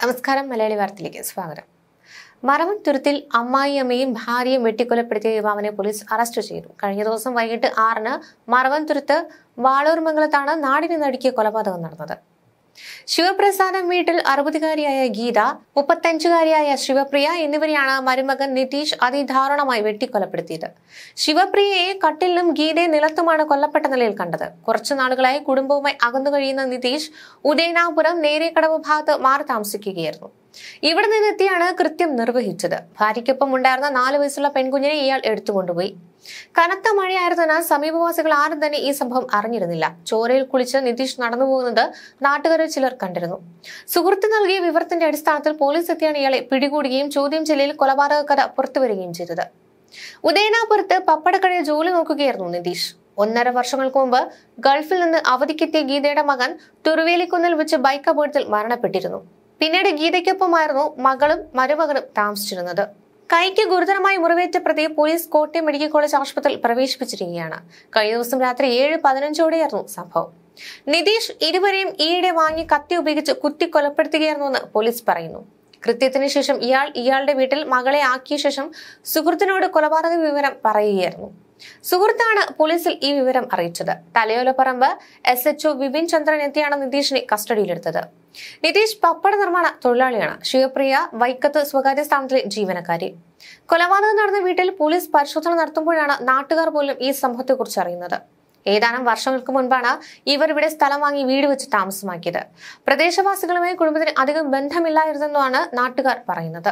നമസ്കാരം മലയാളി വാർത്തയിലേക്ക് സ്വാഗതം മറവൻ തുരുത്തിൽ അമ്മായിയമ്മയും ഭാര്യയും വെട്ടിക്കൊലപ്പെടുത്തിയ യുവാവിനെ പോലീസ് അറസ്റ്റ് ചെയ്തു കഴിഞ്ഞ ദിവസം വൈകിട്ട് ആറിന് മറവൻ തുരുത്ത് വാളൂർമംഗലത്താണ് നാടിനെ നടുക്കിയ കൊലപാതകം നടന്നത് ശിവപ്രസാദം വീട്ടിൽ അറുപതുകാരിയായ ഗീത മുപ്പത്തഞ്ചുകാരിയായ ശിവപ്രിയ എന്നിവരെയാണ് മരുമകൻ നിതീഷ് അതിദാരുണമായി വെട്ടിക്കൊലപ്പെടുത്തിയത് ശിവപ്രിയയെ കട്ടിലിലും ഗീതയെ നിലത്തുമാണ് കൊല്ലപ്പെട്ട നിലയിൽ കണ്ടത് കുറച്ചു നാളുകളായി കുടുംബവുമായി അകന്നു കഴിയുന്ന നിതീഷ് ഉദയനാപുരം നേരേക്കടവ് ഭാഗത്ത് മാറി താമസിക്കുകയായിരുന്നു ഇവിടെ നിന്നെത്തിയാണ് കൃത്യം നിർവഹിച്ചത് ഭാര്യയ്ക്കൊപ്പം ഉണ്ടായിരുന്ന നാല് വയസ്സുള്ള പെൺകുഞ്ഞിനെ ഇയാൾ എടുത്തുകൊണ്ടുപോയി കനത്ത മഴയായിരുന്നതിനാൽ സമീപവാസികൾ ആരും തന്നെ ഈ സംഭവം അറിഞ്ഞിരുന്നില്ല ചോരയിൽ കുളിച്ച് നിതീഷ് നടന്നു പോകുന്നത് നാട്ടുകാരിൽ ചിലർ കണ്ടിരുന്നു സുഹൃത്ത് നൽകിയ വിവരത്തിന്റെ അടിസ്ഥാനത്തിൽ പോലീസ് എത്തിയാണ് ഇയാളെ പിടികൂടുകയും ചോദ്യം ചെയ്യലിൽ കൊലപാതക കഥ പുറത്തുവരികയും ചെയ്തത് ഉദയനാപുരത്ത് പപ്പടക്കടയിൽ ജോലി നോക്കുകയായിരുന്നു നിതീഷ് ഒന്നര വർഷങ്ങൾക്ക് മുമ്പ് ഗൾഫിൽ നിന്ന് അവധിക്കെത്തിയ ഗീതയുടെ മകൻ തുറുവേലിക്കുന്നിൽ വെച്ച് ബൈക്ക് അപകടത്തിൽ മരണപ്പെട്ടിരുന്നു പിന്നീട് ഗീതയ്ക്കൊപ്പമായിരുന്നു മകളും മരുമകനും താമസിച്ചിരുന്നത് കൈക്ക് ഗുരുതരമായി മുറിവേറ്റ പ്രതി പോലീസ് കോട്ടയം മെഡിക്കൽ കോളേജ് ആശുപത്രിയിൽ പ്രവേശിപ്പിച്ചിരിക്കുകയാണ് കഴിഞ്ഞ ദിവസം രാത്രി ഏഴ് പതിനഞ്ചോടെയായിരുന്നു സംഭവം നിതീഷ് ഇരുവരെയും ഈയിടെ വാങ്ങി കത്തി ഉപയോഗിച്ച് കുത്തി കൊലപ്പെടുത്തുകയായിരുന്നുവെന്ന് പോലീസ് പറയുന്നു കൃത്യത്തിന് ശേഷം ഇയാൾ ഇയാളുടെ വീട്ടിൽ മകളെ ആക്കിയ ശേഷം സുഹൃത്തിനോട് കൊലപാതക വിവരം പറയുകയായിരുന്നു സുഹൃത്താണ് പോലീസിൽ ഈ വിവരം അറിയിച്ചത് തലയോലപ്പറമ്പ് എസ് എച്ച് വിപിൻ ചന്ദ്രൻ എത്തിയാണ് നിതീഷിനെ കസ്റ്റഡിയിലെടുത്തത് നിതീഷ് പപ്പട നിർമ്മാണ തൊഴിലാളിയാണ് ശിവപ്രിയ വൈക്കത്ത് സ്വകാര്യ സ്ഥാപനത്തിലെ ജീവനക്കാരി കൊലപാതകം നടന്ന വീട്ടിൽ പോലീസ് പരിശോധന നടത്തുമ്പോഴാണ് നാട്ടുകാർ പോലും ഈ സംഭവത്തെക്കുറിച്ച് അറിയുന്നത് ഏതാനും വർഷങ്ങൾക്ക് മുൻപാണ് ഇവർ ഇവിടെ സ്ഥലം വാങ്ങി വീട് വെച്ച് താമസമാക്കിയത് പ്രദേശവാസികളുമായി കുടുംബത്തിന് അധികം ബന്ധമില്ലായിരുന്നെന്നാണ് നാട്ടുകാർ പറയുന്നത്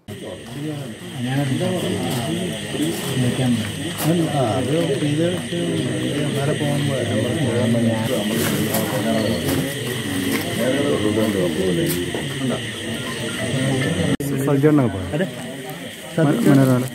അത് ഇത് നേരെ പോകുമ്പോൾ സജ്ജണ്ണ പോയ അതെ മനോരമ